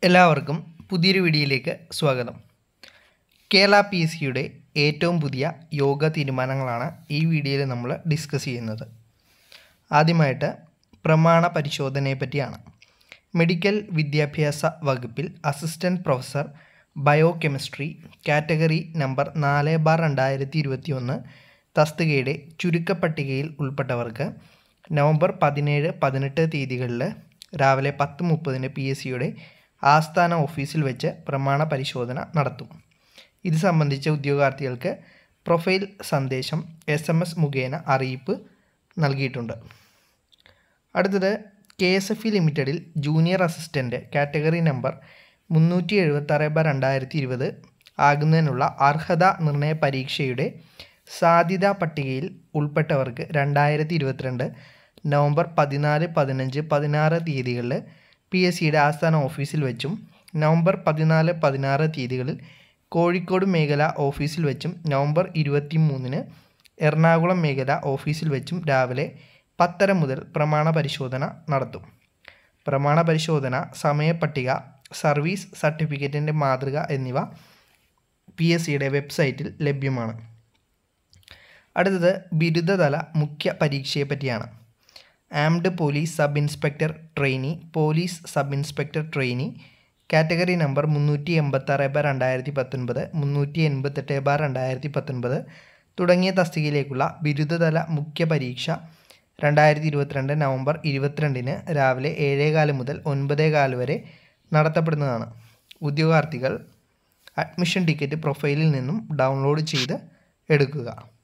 എല്ലാവർക്കും പുതിയൊരു വീഡിയോയിലേക്ക് സ്വാഗതം കേരള പി എസ് സിയുടെ ഏറ്റവും പുതിയ യോഗ തീരുമാനങ്ങളാണ് ഈ വീഡിയോയിൽ നമ്മൾ ഡിസ്കസ് ചെയ്യുന്നത് ആദ്യമായിട്ട് പ്രമാണ പരിശോധനയെ പറ്റിയാണ് മെഡിക്കൽ വിദ്യാഭ്യാസ വകുപ്പിൽ assistant professor biochemistry category number നാല് ബാർ രണ്ടായിരത്തി ഇരുപത്തി ഒന്ന് തസ്തികയുടെ ചുരുക്കപ്പട്ടികയിൽ ഉൾപ്പെട്ടവർക്ക് നവംബർ പതിനേഴ് പതിനെട്ട് തീയതികളിൽ രാവിലെ പത്ത് മുപ്പതിന് പി എസ് സിയുടെ ആസ്ഥാന ഓഫീസിൽ വെച്ച് പ്രമാണ പരിശോധന നടത്തും ഇത് സംബന്ധിച്ച ഉദ്യോഗാർത്ഥികൾക്ക് പ്രൊഫൈൽ സന്ദേശം എസ് എം എസ് മുഖേന അറിയിപ്പ് നൽകിയിട്ടുണ്ട് അടുത്തത് കെ എസ് എഫ് ഇ ലിമിറ്റഡിൽ ജൂനിയർ അസിസ്റ്റൻ്റ് കാറ്റഗറി നമ്പർ മുന്നൂറ്റി എഴുപത്താറ് ബൈ രണ്ടായിരത്തി ഇരുപത് ആകുന്നതിനുള്ള അർഹത നിർണയ പരീക്ഷയുടെ സാധ്യതാ പട്ടികയിൽ ഉൾപ്പെട്ടവർക്ക് രണ്ടായിരത്തി ഇരുപത്തിരണ്ട് നവംബർ പതിനാല് പതിനഞ്ച് പതിനാറ് തീയതികളിൽ പി എസ് സിയുടെ ആസ്ഥാന ഓഫീസിൽ വെച്ചും നവംബർ പതിനാല് പതിനാറ് തീയതികളിൽ കോഴിക്കോട് മേഖല ഓഫീസിൽ വെച്ചും നവംബർ ഇരുപത്തി മൂന്നിന് എറണാകുളം മേഖല ഓഫീസിൽ വെച്ചും രാവിലെ പത്തര മുതൽ പ്രമാണ പരിശോധന നടത്തും പ്രമാണ പരിശോധന സമയപ്പട്ടിക സർവീസ് സർട്ടിഫിക്കറ്റിൻ്റെ മാതൃക എന്നിവ പി എസ് സിയുടെ വെബ്സൈറ്റിൽ ലഭ്യമാണ് അടുത്തത് ബിരുദതല മുഖ്യ പരീക്ഷയെ പറ്റിയാണ് armed police sub inspector trainee police sub inspector trainee category number മുന്നൂറ്റി എൺപത്താറ് ബാർ രണ്ടായിരത്തി പത്തൊൻപത് മുന്നൂറ്റി എൺപത്തെട്ട് ബാർ രണ്ടായിരത്തി പത്തൊൻപത് തുടങ്ങിയ തസ്തികയിലേക്കുള്ള ബിരുദതല മുഖ്യ പരീക്ഷ രണ്ടായിരത്തി ഇരുപത്തിരണ്ട് നവംബർ ഇരുപത്തിരണ്ടിന് രാവിലെ ഏഴേകാല് മുതൽ ഒൻപതേകാല് വരെ നടത്തപ്പെടുന്നതാണ് ഉദ്യോഗാർത്ഥികൾ അഡ്മിഷൻ ടിക്കറ്റ് പ്രൊഫൈലിൽ നിന്നും ഡൗൺലോഡ് ചെയ്ത് എടുക്കുക